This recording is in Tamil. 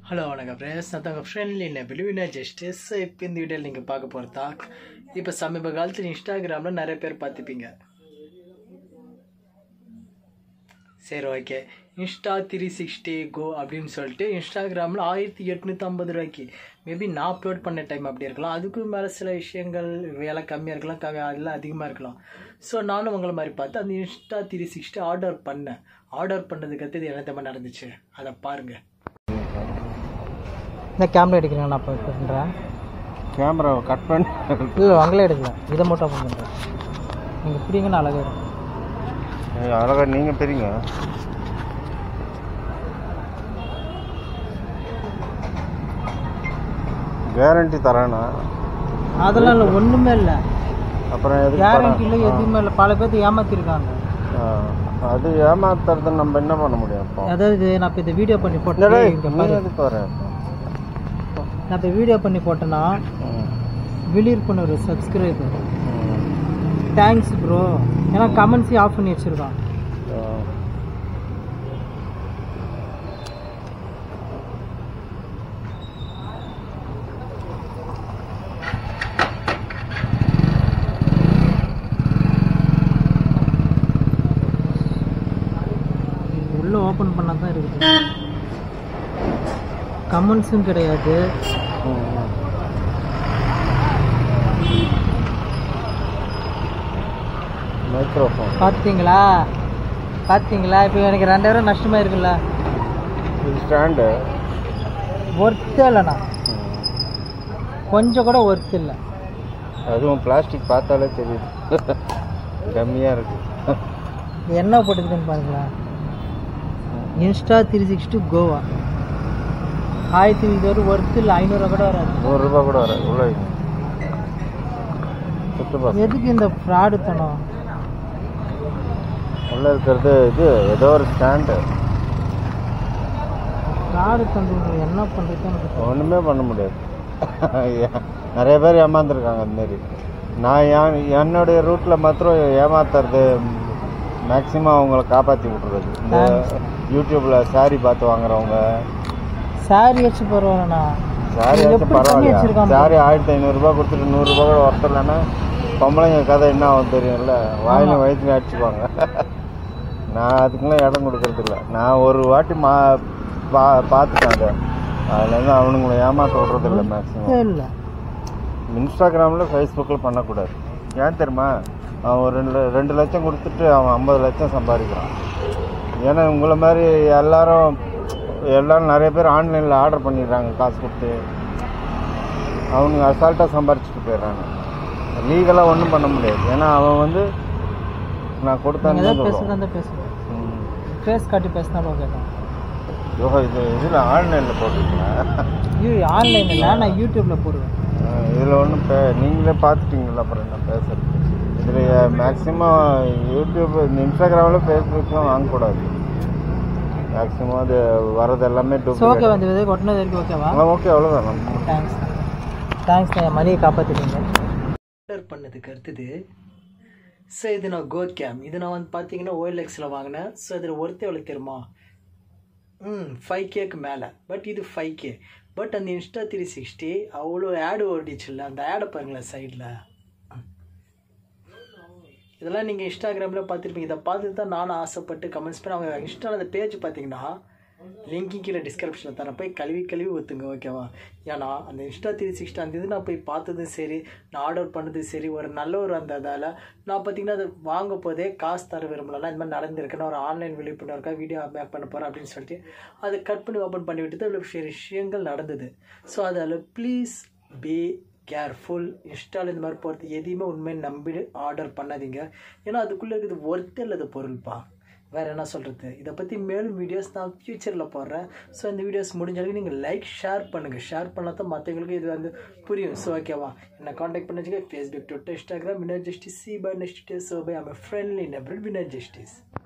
ஹலோ வணக்கம் ஃப்ரெண்ட்ஸ் நான் தங்க ஃப்ரெண்ட்லி பிலிவினா ஜஸ்டிஸ் இப்போ இந்த வீடியோவில் நீங்கள் பார்க்க போகிறதா இப்போ சமீப காலத்தில் இன்ஸ்டாகிராமில் நிறைய பேர் பார்த்துப்பீங்க சரி okay insta three sixty go அப்படின்னு சொல்லிட்டு இன்ஸ்டாகிராமில் ஆயிரத்தி எட்நூற்றி ஐம்பது ரூபாய்க்கு மேபி நான் அப்லோட் பண்ண டைம் அப்படி இருக்கலாம் அதுக்கும் மேலே சில விஷயங்கள் விலை கம்மியாக இருக்கலாம் கம்மி அதெல்லாம் அதிகமாக இருக்கலாம் ஸோ நானும் உங்களை மாதிரி பார்த்து அந்த இன்ஸ்டா த்ரீ சிக்ஸ்டி ஆர்டர் பண்ணேன் ஆர்டர் பண்ணதுக்கு அடுத்தது என்ன மாதிரி நடந்துச்சு அதை பாருங்கள் இந்த கேமரா எடுக்கிறேன் நான் இப்போ பண்ணுறேன் கேமராவை கட் பண்ணி இல்லை அவங்களே எடுக்கல இதை மட்டும் ஓப்பன் பண்ணுறேன் நீங்கள் பிடிங்கன்னு அழகாக இருக்கும் அழகா நீங்க பெரியங்க கேரண்டி தரேனா அதெல்லாம் இல்லை ஒன்றுமே இல்லை அப்புறம் எதுக்கு கேரண்டி இல்லை தரேன்? எதுவுமே இல்லை பல பேர்த்து ஏமாத்திருக்காங்க ஆ, அது ஏமாத்துறது நம்ம என்ன பண்ண முடியும் அப்போ அதாவது நான் இப்போ இந்த வீடியோ பண்ணி இல்லடா, போட்டேன் இங்க நீ பாரு. எதுக்கு வர நான் இப்போ வீடியோ பண்ணி போட்டேன்னா விழிப்புணர்வு சப்ஸ்கிரைபர் தேங்க்ஸ் ப்ரோ ஏன்னா கமெண்ட்ஸையும் ஆஃப் பண்ணி வச்சுருக்கான் உள்ளே ஓப்பன் பண்ணால் தான் இருக்குது கமெண்ட்ஸும் கிடையாது மைக்ரோஃபோன் பார்த்தீங்களா பார்த்தீங்களா இப்போ எனக்கு ரெண்டாயிரம் நஷ்டமாக இருக்குல்ல இது ஸ்டாண்டு ஒர்த்தே இல்லைண்ணா கொஞ்சம் கூட ஒர்த் இல்லை அதுவும் பிளாஸ்டிக் பார்த்தாலே தெரியுது கம்மியாக இருக்கு இது என்ன போட்டுருக்குன்னு பாருங்களேன் இன்ஸ்டா த்ரீ சிக்ஸ்டி கோவா ஆயிரத்தி இது ஒரு ஒர்த் இல்லை ஐநூறுரூவா கூட வராது நூறுரூபா கூட வராது உள்ள வைங்க. சுட்டு பாரு. எதுக்கு இந்த ஃப்ராடு தனம் உள்ள இருக்கிறது இது ஏதோ ஒரு ஸ்டாண்டு ஃப்ராடு தந்துங்க என்ன பண்ணுறது எனக்கு ஒன்றுமே பண்ண முடியாது நிறைய பேர் ஏமாந்துருக்காங்க அந்த மாதிரி நான் என் என்னுடைய ரூட்டில் மாத்திரம் ஏமாத்துறது மேக்ஸிமம் அவங்கள காப்பாற்றி விட்றது இந்த யூடியூப்பில் சாரி பார்த்து வாங்குறவங்க சாரி வச்சு பரவாயில்லண்ணா சாரி இது ஆச்சும் எப்படி பண்ணி பரவாயில்ல வச்சிருக்கான் சாரி ஆயிரத்தி ஐநூறுரூபா கொடுத்துட்டு நூறுரூபா கூட ஒருத்தர்லன்னா பொம்பளைங்க கதை என்ன ஆகும் தெரியும்ல வாயில வயிற்றுல அடிச்சுப்பாங்க நான் அதுக்கெல்லாம் இடம் கொடுக்கறது இல்ல நான் ஒரு வாட்டி மா பா பார்த்துட்டேன் அதை அதுலேருந்து அவனுங்களை ஏமாற்ற விட்றது இல்லை மேக்ஸிமம் இல்லை இன்ஸ்டாகிராமில் ஃபேஸ்புக்கில் பண்ணக்கூடாது ஏன் தெரியுமா அவன் ஒரு ரெண்டு ரெண்டு லட்சம் கொடுத்துட்டு அவன் ஐம்பது லட்சம் சம்பாதிக்கிறான் ஏன்னா உங்களை மாதிரி எல்லாரும் எல்லாரும் நிறைய பேர் ஆன்லைனில் ஆர்டர் பண்ணிடுறாங்க காசு கொடுத்து அவனுங்க அசால்ட்டாக சம்பாரிச்சிட்டு போயிடுறாங்க லீகலாக ஒன்றும் பண்ண முடியாது ஏன்னா அவன் வந்து நான் கொடுத்தான்னு நீங்கள் தான் எதாவது சொல்லுவான் பேசுகிறதா பேசுங்க ம். ஃபேஸ் காட்டி பேசினாலும் ஓகே தான் யோகா இது இதில் ஆன்லைனில் போட்டுருக்கேன் யூ ஆன்லைன் இல்லை நான் யூடியூப்பில் போடுவேன் இதில் ஒன்றும் பே நீங்களே பார்த்துட்டீங்களா அப்புறம் என்ன பேசுறது இதில் மேக்ஸிமம் யூடியூப் இந்த இன்ஸ்டாகிராமில் ஃபேஸ்புக்லாம் வாங்கக்கூடாது மேக்ஸிமம் அது வரது எல்லாமே ஸோ ஓகே டூப்ளிகேட் வந்து விதை கொட்டினது வரைக்கும் ஓகேவா ஓகே அவ்வளோதான் தேங்க்ஸ் தேங்க்ஸ் நான் மணியை காப்பாற்றிட்டீங்க ஆர்டர் பண்ணதுக்கு அடுத்தது ஸோ இது நான் கோ கேம் இது நான் வந்து பார்த்தீங்கன்னா ஓஎல்எக்ஸில் வாங்கினேன் ஸோ இதில் ஒருத்தர் எவ்வளோ தெரியுமா ம் ஃபைவ் கேக்கு மேலே பட் இது ஃபைவ் கே பட் அந்த இன்ஸ்டா த்ரீ சிக்ஸ்டி அவ்வளோ ஆடு ஓடிச்சுல்ல அந்த ஆடை பாருங்களேன் சைடில் இதெல்லாம் நீங்கள் இன்ஸ்டாகிராமில் பார்த்துருப்பீங்க இதை பார்த்து தான் நானும் ஆசைப்பட்டு கமெண்ட்ஸ் பண்ணி அவங்க இன்ஸ்டாவில் அந்த பேஜ் பார்த்தீங்கன்னா லிங்க்கு கீழே டிஸ்கிரிப்ஷனில் தரேன் போய் கழுவி கழுவி ஊற்றுங்க ஓகேவா ஏன்னா அந்த இன்ஸ்டா த்ரீ சிக்ஸ்டி அந்த இது நான் போய் பார்த்ததும் சரி நான் ஆர்டர் பண்ணதும் சரி ஒரு நல்ல ஒரு அந்த இதால் நான் பார்த்தீங்கன்னா அது வாங்க போதே காசு தர விரும்பலாம் இந்த மாதிரி நடந்திருக்கு நான் ஒரு ஆன்லைன் விழிப்புணர்வுக்காக வீடியோ மேக் பண்ண போகிறேன் அப்படின்னு சொல்லிட்டு அதை கட் பண்ணி ஓப்பன் பண்ணி விட்டு இவ்வளோ விஷயங்கள் நடந்தது ஸோ அதில் ப்ளீஸ் பி கேர்ஃபுல் இன்ஸ்டால் இந்த மாதிரி போகிறது எதையுமே உண்மையை நம்பி ஆர்டர் பண்ணாதீங்க ஏன்னா அதுக்குள்ளே இருக்குது ஒர்த்தே இல்லாத பொருள்ப்பா வேறு என்ன சொல்கிறது இதை பற்றி மேலும் வீடியோஸ் நான் ஃப்யூச்சரில் போடுறேன் ஸோ இந்த வீடியோஸ் முடிஞ்ச அளவுக்கு நீங்கள் லைக் ஷேர் பண்ணுங்கள் ஷேர் பண்ணால் தான் மற்றவங்களுக்கு இது வந்து புரியும் ஸோ ஓகேவா என்ன காண்டாக்ட் பண்ண வச்சுக்க Facebook Twitter Instagram Winner Justice see bye next so bye I'm friendly neighbour Winner justice